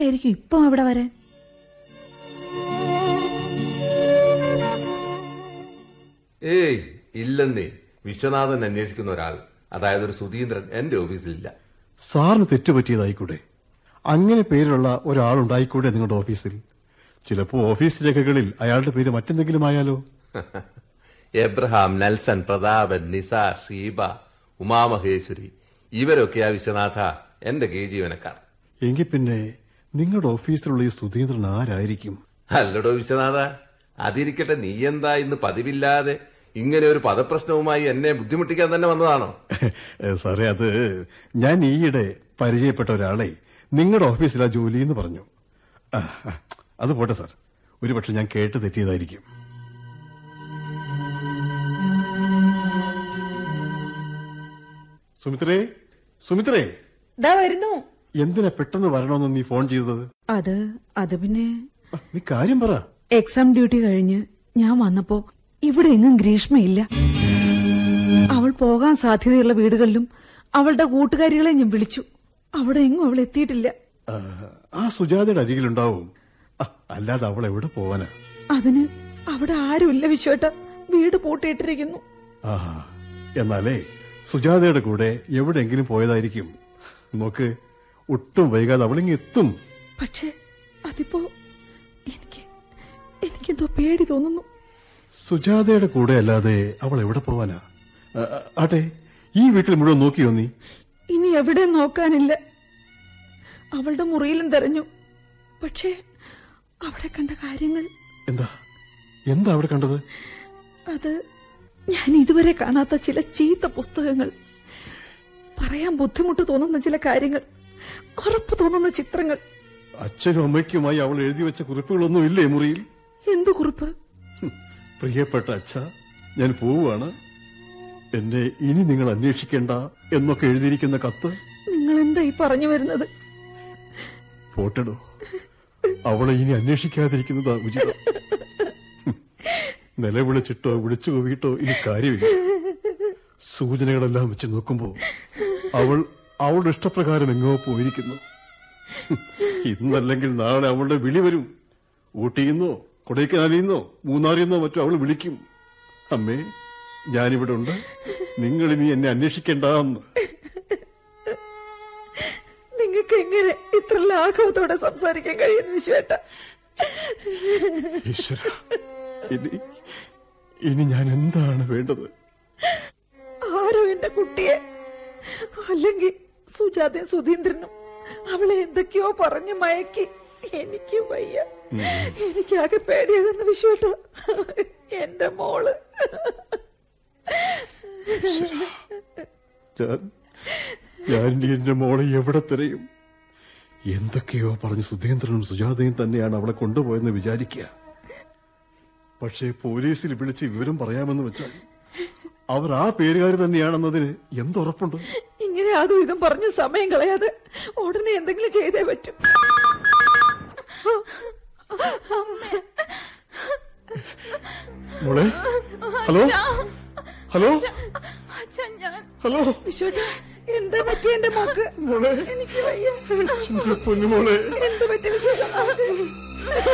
ആയിരിക്കും ഇപ്പൊ അവിടെ വരാൻ ഏയ് ഇല്ലെന്നേ വിശ്വനാഥൻ അന്വേഷിക്കുന്ന ഒരാൾ അതായത് ഒരു സുധീന്ദ്രൻ എന്റെ ഓഫീസിലില്ല സാറിന് തെറ്റുപറ്റിയതായിക്കൂടെ അങ്ങനെ പേരുള്ള ഒരാളുണ്ടായിക്കൂടെ നിങ്ങളുടെ ഓഫീസിൽ ചിലപ്പോ ഓഫീസ് രേഖകളിൽ അയാളുടെ പേര് മറ്റെന്തെങ്കിലും ആയാലോ എബ്രഹാം നെൽസൺ പ്രതാപൻ നിസ ഷീബ ഉമാമഹേശ്വരി ഇവരൊക്കെയാ വിശ്വനാഥ എന്റെ കീ ജീവനക്കാർ എങ്കിൽ പിന്നെ നിങ്ങളുടെ ഓഫീസിലുള്ള ഈ സുധീന്ദ്രൻ ആരായിരിക്കും അല്ലടോ വിശ്വനാഥ അതിരിക്കട്ടെ നീ എന്താ ഇന്ന് പതിവില്ലാതെ ഇങ്ങനെ ഒരു പദപ്രശ്നവുമായി എന്നെ ബുദ്ധിമുട്ടിക്കാൻ തന്നെ വന്നതാണോ ഏ, സാറേ അത് ഞാൻ ഈയിടെ പരിചയപ്പെട്ട ഒരാളെ നിങ്ങളുടെ ഓഫീസിലാ ജോലി എന്ന് പറഞ്ഞു ആ, ആ, അത് പോട്ടെ സാർ ഒരുപക്ഷെ ഞാൻ കേട്ട് തെറ്റിയതായിരിക്കും സുമിത്രേ സുമിത്രേ ദാ വരുന്നു എന്തിനാ പെട്ടെന്ന് വരണമെന്ന് നീ ഫോൺ ചെയ്തത് അത് അത് പിന്നെ ആ, നീ കാര്യം പറ എക്സാം ഡ്യൂട്ടി കഴിഞ്ഞ് ഞാൻ വന്നപ്പോ ഇവിടെ എങ്ങും ഗ്രീഷ്മയില്ല അവൾ പോകാൻ സാധ്യതയുള്ള വീടുകളിലും അവളുടെ കൂട്ടുകാരികളെ ഞാൻ വിളിച്ചു അവിടെ എങ്ങും അവൾ എത്തിയിട്ടില്ല ആ, ആ സുജാതയുടെ അരികിലുണ്ടാവും ആ, അല്ലാതെ അവൾ എവിടെ പോവാനാ അതിന് അവിടെ ആരുമില്ല വിശ്വേട്ട വീട് പൂട്ടിയിട്ടിരിക്കുന്നു ആ എന്നാലേ സുജാതയുടെ കൂടെ എവിടെയെങ്കിലും പോയതായിരിക്കും നോക്ക് ഒട്ടും വൈകാതെ അവളിങ്ങ് എത്തും പക്ഷേ അതിപ്പോ എനിക്ക് എനിക്കെന്തോ പേടി തോന്നുന്നു സുജാതയുടെ കൂടെ അല്ലാതെ അവൾ എവിടെ പോവാനാ ആ, ആ, ആട്ടെ ഈ വീട്ടിൽ മുഴുവൻ നോക്കിയോ നീ ഇനി എവിടെ നോക്കാനില്ല അവളുടെ മുറിയിലും തെരഞ്ഞു പക്ഷേ അവിടെ കണ്ട കാര്യങ്ങൾ എന്താ എന്താ അവിടെ കണ്ടത് അത് ഞാൻ ഇതുവരെ കാണാത്ത ചില ചീത്ത പുസ്തകങ്ങൾ പറയാൻ ബുദ്ധിമുട്ട് തോന്നുന്ന ചില കാര്യങ്ങൾ ഉറപ്പ് തോന്നുന്ന ചിത്രങ്ങൾ അച്ഛനും അമ്മയ്ക്കുമായി അവൾ എഴുതി വെച്ച കുറിപ്പുകളൊന്നും ഇല്ലേ മുറിയിൽ എന്തു കുറിപ്പ് ഹും, പ്രിയപ്പെട്ട അച്ഛ ഞാൻ പോവുകയാണ് എന്നെ ഇനി നിങ്ങൾ അന്വേഷിക്കേണ്ട എന്നൊക്കെ എഴുതിയിരിക്കുന്ന കത്ത് നിങ്ങൾ എന്താ ഈ പറഞ്ഞു വരുന്നത് പോട്ടടോ അവളെ ഇനി അന്വേഷിക്കാതിരിക്കുന്നതാ ഉചിതം ഹും. നിലവിളിച്ചിട്ടോ വിളിച്ചു കൂവിയിട്ടോ ഇനി കാര്യമില്ല സൂചനകളെല്ലാം വെച്ച് നോക്കുമ്പോ അവൾ അവളുടെ ഇഷ്ടപ്രകാരം എങ്ങോ പോയിരിക്കുന്നു ഹും. ഇന്നല്ലെങ്കിൽ നാളെ അവളുടെ വിളി വരും ഊട്ടിയിന്നോ കൊടൈക്കനാലിന്നോ മൂന്നാറിന്നോ മറ്റോ അവൾ വിളിക്കും അമ്മേ ഞാനിവിടെ ഉണ്ട് നിങ്ങൾ ഇനി എന്നെ അന്വേഷിക്കേണ്ടെന്ന് നിങ്ങൾക്ക് എങ്ങനെ ഇത്ര ലാഘവത്തോടെ സംസാരിക്കാൻ കഴിയുന്നു വിശ്വേട്ട ഈശ്വര ഇനി ഇനി ഞാൻ എന്താണ് വേണ്ടത് ആരോ എന്റെ കുട്ടിയെ അല്ലെങ്കിൽ സുജാതയും സുധീന്ദ്രനും അവളെ എന്തൊക്കെയോ പറഞ്ഞു മയക്കി എനിക്ക് വയ്യ എനിക്കാകെ പേടിയാകുന്ന വിശ്വട്ട എന്റെ മോള് ഞാൻ ഞാൻ ഇനി എന്റെ മോളെ എവിടെ തിരയും എന്തൊക്കെയോ പറഞ്ഞ് സുധീന്ദ്രനും സുജാതയും തന്നെയാണ് അവളെ കൊണ്ടുപോയെന്ന് വിചാരിക്കുക പക്ഷേ പോലീസിൽ വിളിച്ച് വിവരം പറയാമെന്ന് വെച്ചാൽ അവർ ആ പേരുകാർ തന്നെയാണെന്നതിന് എന്തുറപ്പുണ്ട് ഇങ്ങനെ അതും ഇതും പറഞ്ഞ് സമയം കളയാതെ ഉടനെ എന്തെങ്കിലും ചെയ്തേ പറ്റും മോളെ ഹലോ ഹലോ അച്ഛൻ ഞാൻ ഹലോ വിശ്വട്ട എന്താ പറ്റിയ എന്റെ മോക്ക് മോളെ എനിക്ക് വയ്യ എന്റെ പൊന്നുമോളെ എന്ത് പറ്റി വിശ്വട്ട